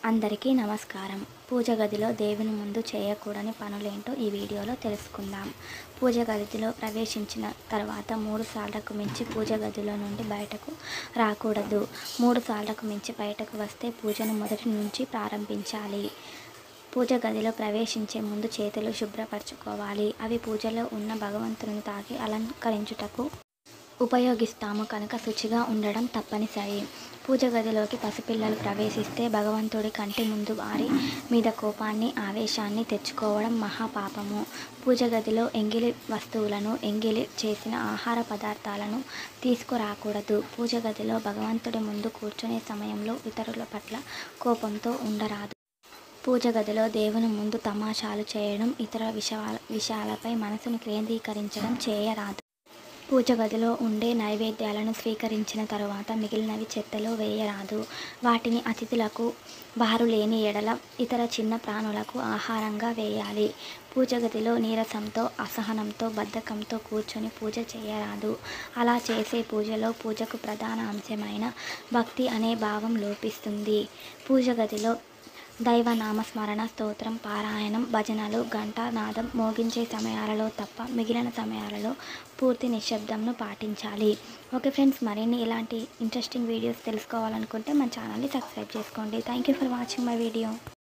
అందరికీ నమస్కారం పూజ గదిలో దేవుని ముందు చేయకూడని పనులేంటో ఈ వీడియోలో తెలుసుకుందాం పూజ గదిలో ప్రవేశించిన తర్వాత మూడు సార్లకు మించి పూజ గదిలో నుండి బయటకు రాకూడదు మూడు సార్లకు మించి బయటకు వస్తే పూజను మొదటి నుంచి ప్రారంభించాలి పూజ గదిలో ప్రవేశించే ముందు చేతులు శుభ్రపరచుకోవాలి అవి పూజలో ఉన్న భగవంతుని తాకి అలంకరించుటకు ఉపయోగిస్తాము కనుక శుచిగా ఉండడం తప్పనిసరి పూజ గదిలోకి పసిపిల్లలు ప్రవేశిస్తే భగవంతుడి కంటి ముందు వారి మీద కోపాన్ని ఆవేశాన్ని తెచ్చుకోవడం మహాపాపము పూజ గదిలో ఎంగిలి వస్తువులను ఎంగిలి చేసిన ఆహార పదార్థాలను తీసుకురాకూడదు పూజ గదిలో భగవంతుడి ముందు కూర్చునే సమయంలో ఇతరుల పట్ల కోపంతో ఉండరాదు పూజ గదిలో దేవుని ముందు తమాషాలు చేయడం ఇతర విషయాల విషయాలపై మనసును కేంద్రీకరించడం చేయరాదు పూజ గదిలో ఉండే నైవేద్యాలను స్వీకరించిన తరువాత మిగిలినవి చెత్తలో వేయరాదు వాటిని అతిథులకు వారు లేని ఎడల ఇతర చిన్న ప్రాణులకు ఆహారంగా వేయాలి పూజ గదిలో నీరసంతో అసహనంతో బద్ధకంతో కూర్చొని పూజ చేయరాదు అలా చేసే పూజలో పూజకు ప్రధాన అంశమైన భక్తి అనే భావం లోపిస్తుంది పూజ గదిలో దైవ నామస్మరణ స్తోత్రం పారాయణం భజనలు ఘంటానాదం మోగించే సమయాలలో తప్ప మిగిలిన సమయాలలో పూర్తి నిశ్శబ్దంను పాటించాలి ఓకే ఫ్రెండ్స్ మరిన్ని ఇలాంటి ఇంట్రెస్టింగ్ వీడియోస్ తెలుసుకోవాలనుకుంటే మన ఛానల్ని సబ్స్క్రైబ్ చేసుకోండి thank you for watching my video